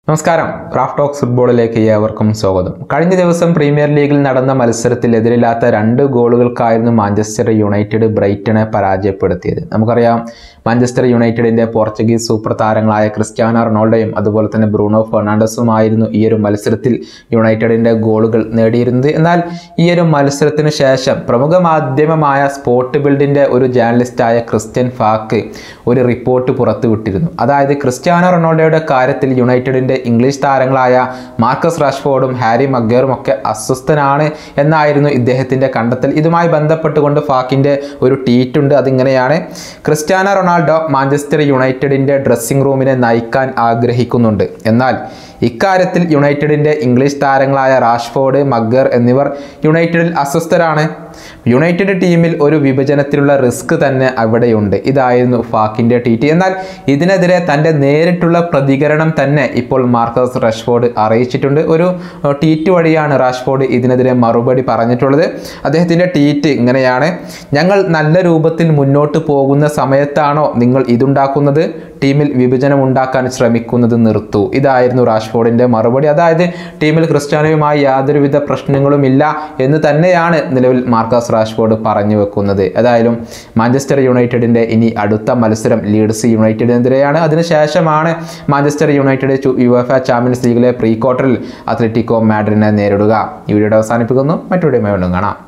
നമസ്കാരം craft talks ഫുട്ബോളിലേക്ക് ഏവർക്കും സ്വാഗതം കഴിഞ്ഞ ദിവസം പ്രീമിയർ ലീഗിൽ നടന്ന മത്സരത്തിൽ എതിരില്ലാത്ത രണ്ട് ഗോളുകൾക്കായിരുന്നു മാഞ്ചസ്റ്റർ യുണൈറ്റഡ് ബ്രൈറ്റനെ പരാജയപ്പെടുത്തിയത് നമുക്കറിയാം മാഞ്ചസ്റ്റർ യുണൈറ്റഡിന്റെ പോർച്ചുഗീസ് സൂപ്പർ താരങ്ങളായ ക്രിസ്ത്യാനോ റൊണാൾഡോയും അതുപോലെ തന്നെ ബ്രൂണോ ഫെർണാണ്ടസുമായിരുന്നു ഈ ഒരു മത്സരത്തിൽ യുണൈറ്റഡിന്റെ ഗോളുകൾ നേടിയിരുന്നത് എന്നാൽ ഈ ഒരു മത്സരത്തിന് ശേഷം പ്രമുഖ മാധ്യമമായ സ്പോർട്ട് ബിൽഡിന്റെ ഒരു ജേർണലിസ്റ്റായ ക്രിസ്ത്യൻ ഫാക്ക് ഒരു റിപ്പോർട്ട് പുറത്തുവിട്ടിരുന്നു അതായത് ക്രിസ്ത്യാനോ റൊണാൾഡോയുടെ കാര്യത്തിൽ യുണൈറ്റഡിന്റെ ഇംഗ്ലീഷ് താരങ്ങളായ മാർക്കസ് റാഷ്ഫോർഡും ഹാരി മഗ്ഗറും ഒക്കെ അസ്വസ്ഥനാണ് എന്നായിരുന്നു ഇദ്ദേഹത്തിന്റെ കണ്ടെത്തൽ ഇതുമായി ബന്ധപ്പെട്ടുകൊണ്ട് ഫാക്കിന്റെ ഒരു ട്വീറ്റ് ഉണ്ട് അതിങ്ങനെയാണ് ക്രിസ്ത്യാനോ റൊണാൾഡോ മാഞ്ചസ്റ്റർ യുണൈറ്റഡിന്റെ ഡ്രസ്സിംഗ് റൂമിനെ നയിക്കാൻ ആഗ്രഹിക്കുന്നുണ്ട് എന്നാൽ ഇക്കാര്യത്തിൽ യുണൈറ്റഡിന്റെ ഇംഗ്ലീഷ് താരങ്ങളായ റാഷ്ഫോർഡ് മഗ്ഗർ എന്നിവർ യുണൈറ്റഡിൽ അസ്വസ്ഥരാണ് യുണൈറ്റഡ് ടീമിൽ ഒരു വിഭജനത്തിലുള്ള റിസ്ക് തന്നെ അവിടെയുണ്ട് ഇതായിരുന്നു ഫാക്കിന്റെ ട്വീറ്റ് എന്നാൽ ഇതിനെതിരെ തൻ്റെ നേരിട്ടുള്ള പ്രതികരണം തന്നെ ഇപ്പോൾ മാർക്കസ് റഷ്ഫോർഡ് അറിയിച്ചിട്ടുണ്ട് ഒരു ഏഹ്, ട്വീറ്റ് വഴിയാണ് റാഷ്ഫോർഡ് ഇതിനെതിരെ മറുപടി പറഞ്ഞിട്ടുള്ളത് അദ്ദേഹത്തിൻ്റെ ട്വീറ്റ് ഇങ്ങനെയാണ് ഞങ്ങൾ നല്ല രൂപത്തിൽ മുന്നോട്ട് പോകുന്ന സമയത്താണോ നിങ്ങൾ ഇതുണ്ടാക്കുന്നത് ടീമിൽ വിഭജനം ഉണ്ടാക്കാൻ ശ്രമിക്കുന്നത് നിർത്തൂ ഇതായിരുന്നു റാഷ്ഫോർഡിൻ്റെ മറുപടി അതായത് ടീമിൽ ക്രിസ്ത്യാനോയുമായി യാതൊരുവിധ പ്രശ്നങ്ങളുമില്ല എന്ന് തന്നെയാണ് നിലവിൽ മാർക്കസ് റാഷ്ഫോർഡ് പറഞ്ഞു വെക്കുന്നത് ഏതായാലും മാഞ്ചസ്റ്റർ യുണൈറ്റഡിൻ്റെ ഇനി അടുത്ത മത്സരം ലീഡ്സ് യുണൈറ്റഡിനെതിരെയാണ് അതിനുശേഷമാണ് മാഞ്ചസ്റ്റർ യുണൈറ്റഡ് യുഎഫ ചാമ്പ്യൻസ് ലീഗിലെ പ്രീ ക്വാർട്ടറിൽ അത്ലറ്റിക്കോ മാഡ്രിനെ നേരിടുക ഈ വീഡിയോ അവസാനിപ്പിക്കുന്നു മറ്റൊരു വീണ്ടും കാണാം